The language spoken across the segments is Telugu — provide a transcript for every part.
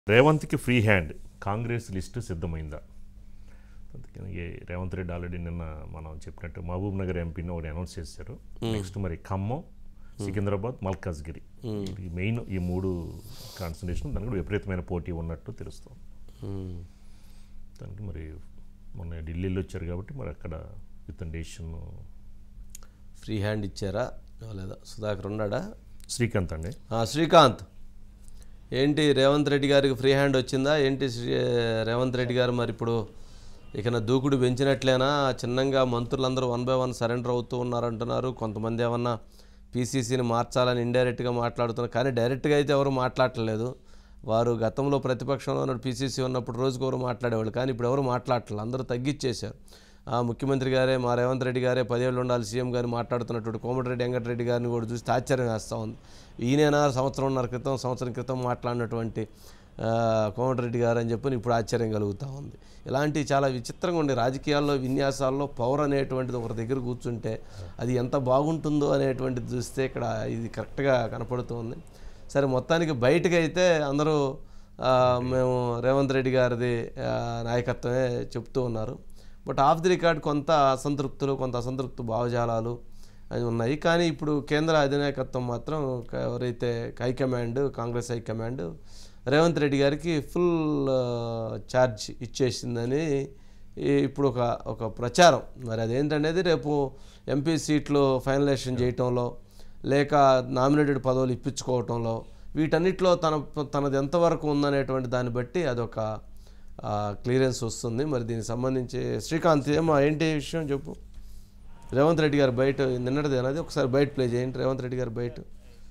రేవంత్కి ఫ్రీ హ్యాండ్ కాంగ్రెస్ లిస్టు సిద్ధమైందా అందుకని ఈ రేవంత్ రెడ్డి ఆల్రెడీ నిన్న మనం చెప్పినట్టు మహబూబ్ నగర్ ఎంపీని ఒకటి అనౌన్స్ చేశారు నెక్స్ట్ మరి ఖమ్మం సికింద్రాబాద్ మల్కాజ్గిరి ఇది మెయిన్ ఈ మూడు కాన్సన్ట్రేషన్ దానికి కూడా విపరీతమైన పోటీ ఉన్నట్టు తెలుస్తుంది దానికి మరి మొన్న ఢిల్లీలో వచ్చారు కాబట్టి మరి అక్కడ విత్ డెసిషన్ ఫ్రీ హ్యాండ్ ఇచ్చారా లేదా సుధాకర్ ఉన్నాడా శ్రీకాంత్ అండి ఆ, శ్రీకాంత్ ఏంటి రేవంత్ రెడ్డి గారికి ఫ్రీ హ్యాండ్ వచ్చిందా ఏంటి శ్రీ రేవంత్ రెడ్డి గారు మరి ఇప్పుడు ఇక నా దూకుడు పెంచినట్లేనా చిన్నంగా మంత్రులందరూ వన్ బై వన్ సరెండర్ అవుతూ ఉన్నారంటున్నారు కొంతమంది ఏమన్నా పీసీసీని మార్చాలని ఇండైరెక్ట్గా మాట్లాడుతున్నారు కానీ డైరెక్ట్గా అయితే ఎవరు మాట్లాడట్లేదు వారు గతంలో ప్రతిపక్షంలో ఉన్న పీసీసీ ఉన్నప్పుడు రోజుకు ఎవరు మాట్లాడేవాళ్ళు కానీ ఇప్పుడు ఎవరు మాట్లాడట్లేదు అందరూ తగ్గిచ్చేశారు ఆ ముఖ్యమంత్రి గారే మా రేవంత్ రెడ్డి గారే పదేళ్ళు ఉండాలి సీఎం గారు మాట్లాడుతున్నటువంటి కోమటిరెడ్డి వెంకటరెడ్డి గారిని కూడా చూసి ఆశ్చర్యం వేస్తూ ఉంది ఈయన సంవత్సరంన్నర క్రితం సంవత్సరం క్రితం మాట్లాడినటువంటి ఆ, కోమటిరెడ్డి గారు అని చెప్పి ఇప్పుడు ఆశ్చర్యం కలుగుతూ ఉంది ఇలాంటి చాలా విచిత్రంగా ఉండే రాజకీయాల్లో విన్యాసాల్లో పవర్ అనేటువంటిది ఒకరి దగ్గర కూర్చుంటే అది ఎంత బాగుంటుందో అనేటువంటిది చూస్తే ఇక్కడ ఇది కరెక్ట్గా కనపడుతుంది సరే మొత్తానికి బయటకు అయితే అందరూ ఆ, మేము రేవంత్ రెడ్డి గారిది ఆ, నాయకత్వమే చెప్తూ ఉన్నారు బట్ ఆఫ్ ది రికార్డ్ కొంత అసంతృప్తులు కొంత అసంతృప్తి భావజాలాలు అవి ఉన్నాయి కానీ ఇప్పుడు కేంద్ర అధినాయకత్వం మాత్రం క- ఎవరైతే హైకమాండ్ కాంగ్రెస్ హైకమాండ్ రేవంత్ రెడ్డి గారికి ఫుల్ ఛార్జ్ ఇచ్చేసిందని ఈ- ఇప్పుడు ఒక ఒక ప్రచారం మరి అదేంటనేది రేపు ఎంపీ సీట్లు ఫైనలైజేషన్ చేయటంలో లేక నామినేటెడ్ పదవులు ఇప్పించుకోవటంలో వీటన్నిటిలో తన తనది ఎంతవరకు ఉందనేటువంటి దాన్ని బట్టి అదొక క్లియరెన్స్ వస్తుంది మరి దీనికి సంబంధించి శ్రీకాంత్ ఏమో ఏంటి విషయం చెప్పు రేవంత్ రెడ్డి గారు బయట నిన్నటిది అనేది ఒకసారి బయట ప్లే చేయండి రేవంత్ రెడ్డి గారు బయట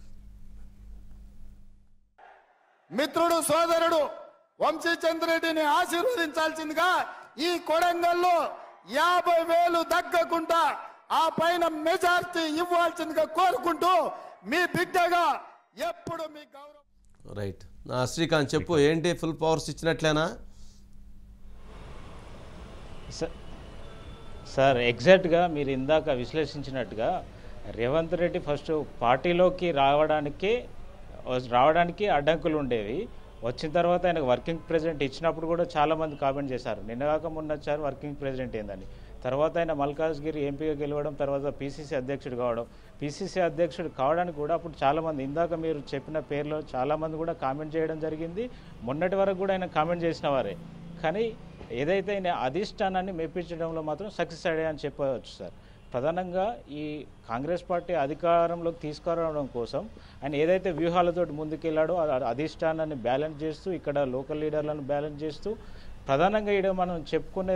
మిత్రుడు సోదరుడు వంశీచంద్రెడ్డిని ఆశీర్వదించాల్సిందిగా ఈ కొడంగల్లో యాభై వేలు దగ్గకుండా ఆ పైన మెజార్టీ ఇవ్వాల్సిందిగా కోరుకుంటూ మీ బిడ్డగా ఎప్పుడు మీ గౌరవం రైట్ ఆ, శ్రీకాంత్ చెప్పు ఏంటి ఫుల్ పవర్స్ ఇచ్చినట్లేనా స- సార్ ఎగ్జాక్ట్గా మీరు ఇందాక విశ్లేషించినట్టుగా రేవంత్ రెడ్డి ఫస్ట్ పార్టీలోకి రావడానికి రావడానికి అడ్డంకులు ఉండేవి వచ్చిన తర్వాత ఆయనకు వర్కింగ్ ప్రెసిడెంట్ ఇచ్చినప్పుడు కూడా చాలామంది కామెంట్ చేశారు నిన్న కాక మొన్న వచ్చారు వర్కింగ్ ప్రెసిడెంట్ ఏందని తర్వాత ఆయన మల్కాజ్గిరి ఎంపీగా గెలవడం తర్వాత పీసీసీ అధ్యక్షుడు కావడం పీసీసీ అధ్యక్షుడు కావడానికి కూడా అప్పుడు చాలామంది ఇందాక మీరు చెప్పిన పేర్లో చాలామంది కూడా కామెంట్ చేయడం జరిగింది మొన్నటి వరకు కూడా ఆయన కామెంట్ చేసిన వారే కానీ ఏదైతే ఆయన అధిష్టానాన్ని మెప్పించడంలో మాత్రం సక్సెస్ అయ్యాయని చెప్పవచ్చు సార్ ప్రధానంగా ఈ కాంగ్రెస్ పార్టీ అధికారంలోకి తీసుకురావడం కోసం ఆయన ఏదైతే వ్యూహాలతో ముందుకెళ్లాడో ఆ అధిష్టానాన్ని బ్యాలెన్స్ చేస్తూ ఇక్కడ లోకల్ లీడర్లను బ్యాలెన్స్ చేస్తూ ప్రధానంగా ఇక్కడ మనం చెప్పుకునే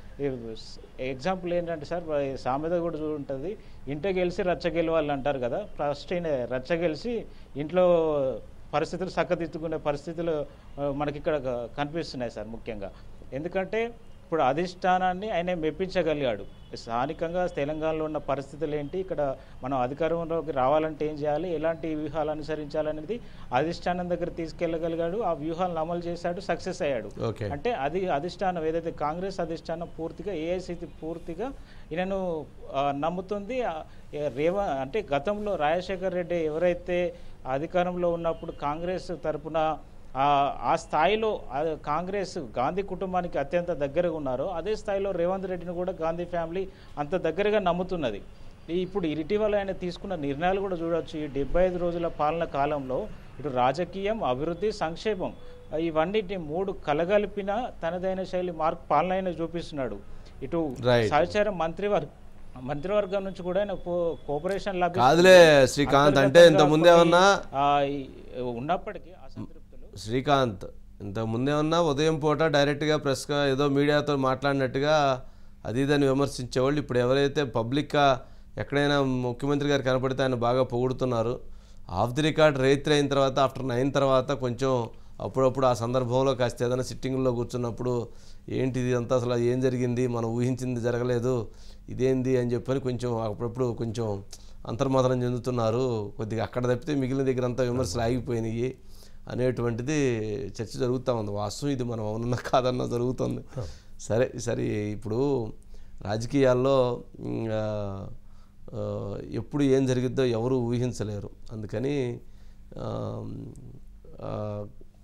ఎగ్జాంపుల్ ఏంటంటే సార్ ఈ సామెత కూడా ఉంటుంది ఇంట గెలిచి రచ్చ గెలవాలి అంటారు కదా ఫస్ట్ ఈయన రచ్చ గెలిచి ఇంట్లో పరిస్థితులు చక్కదిద్దుకునే పరిస్థితులు ఆ, మనకి ఇక్కడ క- కనిపిస్తున్నాయి సార్ ముఖ్యంగా ఎందుకంటే ఇప్పుడు అధిష్టానాన్ని ఆయన మెప్పించగలిగాడు స్థానికంగా తెలంగాణలో ఉన్న పరిస్థితులు ఏంటి ఇక్కడ మనం అధికారంలోకి రావాలంటే ఏం చేయాలి ఎలాంటి వ్యూహాలు అనుసరించాలనేది అధిష్టానం దగ్గర తీసుకెళ్ళగలిగాడు ఆ వ్యూహాలను అమలు చేశాడు సక్సెస్ అయ్యాడు ఓకే అంటే అది అధిష్టానం ఏదైతే కాంగ్రెస్ అధిష్టానం పూర్తిగా ఏఐసిసి పూర్తిగా ఈయనను ఆ, నమ్ముతుంది ఆ, ఏ రేవ అంటే గతంలో రాజశేఖర్ రెడ్డి ఎవరైతే అధికారంలో ఉన్నప్పుడు కాంగ్రెస్ తరపున ఆ ఆ స్థాయిలో ఆ కాంగ్రెస్ గాంధీ కుటుంబానికి అత్యంత దగ్గరగా ఉన్నారో అదే స్థాయిలో రేవంత్ రెడ్డిని కూడా గాంధీ ఫ్యామిలీ అంత దగ్గరగా నమ్ముతున్నది ఈ- ఇప్పుడు ఇటీవల ఆయన తీసుకున్న నిర్ణయాలు కూడా చూడొచ్చు ఈ డెబ్బై ఐదు రోజుల పాలన కాలంలో ఇటు రాజకీయం అభివృద్ధి సంక్షేమం ఇవన్నిటిని మూడు కలగలిపిన తనదైన శైలి మార్క్ పాలన ఆయన చూపిస్తున్నాడు ఇటు Right. సహచార మంత్రివర్గ మంత్రివర్గం నుంచి కూడా ఆయన కో- కోఆపరేషన్ లభిస్తుంది. కాదులే శ్రీకాంత్ అంటే ఇంత అంతర్గతంగా ముందే కొన్ని, ఉన్నా ఆ, ఈ- ఉన్నప్పటికీ అసంతృప్తులు శ్రీకాంత్ ఇంత ముందే ఉన్నా ఉదయం పూట డైరెక్ట్గా ప్రెస్గా ఏదో మీడియాతో మాట్లాడినట్టుగా అది ఇదని విమర్శించేవాళ్ళు ఇప్పుడు ఎవరైతే పబ్లిక్గా ఎక్కడైనా ముఖ్యమంత్రి గారు కనపడితే ఆయన బాగా పొగుడుతున్నారు ఆఫ్ ది రికార్డ్ రైతు అయిన తర్వాత ఆఫ్టర్ నైన్ తర్వాత కొంచెం అప్పుడప్పుడు ఆ సందర్భంలో కాస్త ఏదైనా సిట్టింగ్లో కూర్చున్నప్పుడు ఏంటి ఇది అంతా అసలు ఏం జరిగింది మనం ఊహించింది జరగలేదు ఇదేంది అని చెప్పని కొంచెం అప్పుడప్పుడు కొంచెం అంతర్మథనం చెందుతున్నారు కొద్దిగా అక్కడ తప్పితే మిగిలిన దగ్గర అంతా విమర్శలు ఆగిపోయినాయి అనేటువంటిది చర్చ జరుగుతూ ఉంది వాస్తవం ఇది మనం అవునన్నా కాదన్నా జరుగుతుంది సరే సరే ఇప్పుడు రాజకీయాల్లో మ్, ఆ, ఆ, ఎప్పుడు ఏం జరిగిద్దో ఎవరు ఊహించలేరు అందుకని ఆ, ఆ,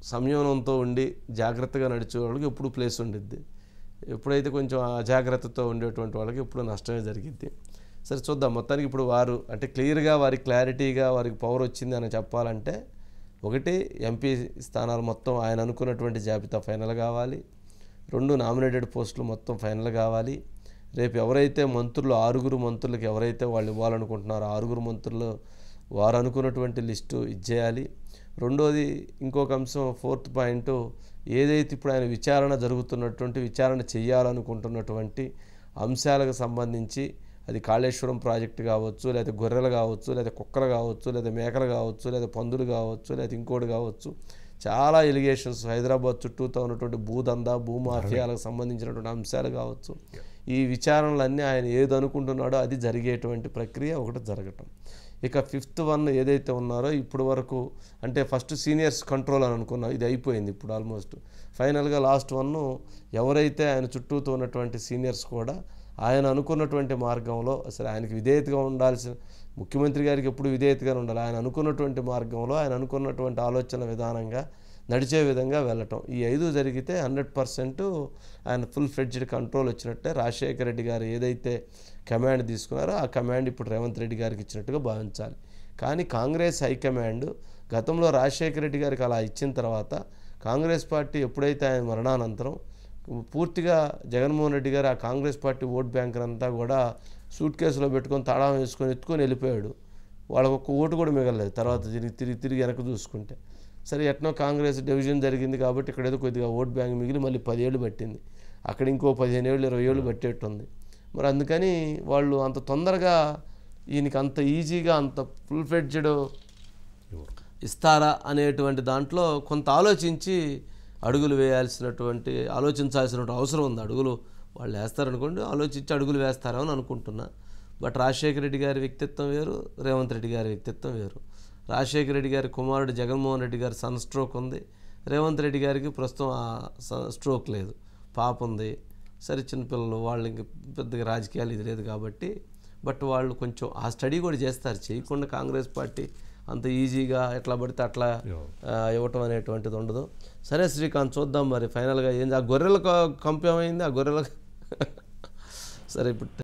సంయమనంతో ఉండి జాగ్రత్తగా నడిచే వాళ్ళకి ఎప్పుడు ప్లేస్ ఉండిద్ది ఎప్పుడైతే కొంచెం అజాగ్రత్తతో ఉండేటువంటి వాళ్ళకి ఎప్పుడు నష్టమే జరిగిద్ది సరే చూద్దాం మొత్తానికి ఇప్పుడు వారు అంటే క్లియర్గా వారికి క్లారిటీగా వారికి పవర్ వచ్చింది అని చెప్పాలంటే ఒకటి ఎంపీ స్థానాలు మొత్తం ఆయన అనుకున్నటువంటి జాబితా ఫైనల్ కావాలి రెండు నామినేటెడ్ పోస్టులు మొత్తం ఫైనల్ కావాలి రేపు ఎవరైతే మంత్రులు ఆరుగురు మంత్రులకు ఎవరైతే వాళ్ళు ఇవ్వాలనుకుంటున్నారో ఆరుగురు మంత్రులు వారు అనుకున్నటువంటి లిస్టు ఇచ్చేయాలి రెండోది ఇంకొక అంశం ఫోర్త్ పాయింట్ ఏదైతే ఇప్పుడు ఆయన విచారణ జరుగుతున్నటువంటి విచారణ చేయాలనుకుంటున్నటువంటి అంశాలకు సంబంధించి అది కాళేశ్వరం ప్రాజెక్టు కావచ్చు లేదా గొర్రెలు కావచ్చు లేదా కుక్కలు కావచ్చు లేదా మేకలు కావచ్చు లేదా పందులు కావచ్చు లేదా ఇంకోటి కావచ్చు చాలా ఎలిగేషన్స్ హైదరాబాద్ చుట్టూతో ఉన్నటువంటి భూదందా భూమాఫియాలకు సంబంధించినటువంటి అంశాలు కావచ్చు ఈ విచారణలన్నీ ఆయన ఏది అనుకుంటున్నాడో అది జరిగేటువంటి ప్రక్రియ ఒకటి జరగటం ఇక ఫిఫ్త్ వన్ ఏదైతే ఉన్నారో ఇప్పుడు వరకు అంటే ఫస్ట్ సీనియర్స్ కంట్రోల్ అని అనుకున్నాం ఇది అయిపోయింది ఇప్పుడు ఆల్మోస్ట్ ఫైనల్గా లాస్ట్ వన్ ఎవరైతే ఆయన చుట్టూతో ఉన్నటువంటి సీనియర్స్ కూడా ఆయన అనుకున్నటువంటి మార్గంలో అసలు ఆయనకి విధేయతగా ఉండాల్సిన ముఖ్యమంత్రి గారికి ఎప్పుడు విధేయతగానే ఉండాలి ఆయన అనుకున్నటువంటి మార్గంలో ఆయన అనుకున్నటువంటి ఆలోచన విధానంగా నడిచే విధంగా వెళ్ళటం ఈ ఐదు జరిగితే హండ్రెడ్ పర్సెంట్ ఆయన ఫుల్ ఫ్లెడ్జ్డ్ కంట్రోల్ వచ్చినట్టే రాజశేఖర రెడ్డి గారు ఏదైతే కమాండ్ తీసుకున్నారో ఆ కమాండ్ ఇప్పుడు రేవంత్ రెడ్డి గారికి ఇచ్చినట్టుగా భావించాలి కానీ కాంగ్రెస్ హైకమాండ్ గతంలో రాజశేఖర రెడ్డి గారికి అలా ఇచ్చిన తర్వాత కాంగ్రెస్ పార్టీ ఎప్పుడైతే ఆయన మరణానంతరం పూర్తిగా జగన్మోహన్ రెడ్డి గారు ఆ కాంగ్రెస్ పార్టీ ఓట్ బ్యాంక్ అంతా కూడా సూట్ కేసులో పెట్టుకొని తాళం వేసుకొని ఎత్తుకొని వెళ్ళిపోయాడు వాళ్ళకు ఒక్క ఓటు కూడా మిగలలేదు తర్వాత తిరిగి తిరిగి తిరిగి వెనక్కి చూసుకుంటే సరే ఎట్నో కాంగ్రెస్ డివిజన్ జరిగింది కాబట్టి ఇక్కడ ఏదో కొద్దిగా ఓట్ బ్యాంక్ మిగిలి మళ్ళీ పదేళ్ళు పట్టింది అక్కడ ఇంకో పదిహేను ఏళ్ళు ఇరవై ఏళ్ళు పట్టేట్టుంది మరి అందుకని వాళ్ళు అంత తొందరగా ఈయనకి అంత ఈజీగా అంత ఫుల్ ఫ్లెడ్జ్డ్ ఇస్తారా అనేటువంటి దాంట్లో కొంత ఆలోచించి అడుగులు వేయాల్సినటువంటి ఆలోచించాల్సినటువంటి అవసరం ఉంది అడుగులు వాళ్ళు వేస్తారనుకోండి ఆలోచించి అడుగులు వేస్తారని అనుకుంటున్నా బట్ రాజశేఖర రెడ్డి గారి వ్యక్తిత్వం వేరు రేవంత్ రెడ్డి గారి వ్యక్తిత్వం వేరు రాజశేఖర రెడ్డి గారి కుమారుడు జగన్మోహన్ రెడ్డి గారి సన్ స్ట్రోక్ ఉంది రేవంత్ రెడ్డి గారికి ప్రస్తుతం ఆ స- స్ట్రోక్ లేదు పాప ఉంది సరే చిన్నపిల్లలు వాళ్ళు ఇంక పెద్దగా రాజకీయాలు ఇది లేదు కాబట్టి బట్ వాళ్ళు కొంచెం ఆ స్టడీ కూడా చేస్తారు చేయకుండా కాంగ్రెస్ పార్టీ అంత ఈజీగా ఎట్లా పడితే అట్లా ఆ, ఇవ్వటం అనేటువంటిది ఉండదు సరే శ్రీకాంత్ చూద్దాం మరి ఫైనల్గా ఏంది ఆ గొర్రెల కంపేమైంది ఆ గొర్రెల సరే ఇప్పుడు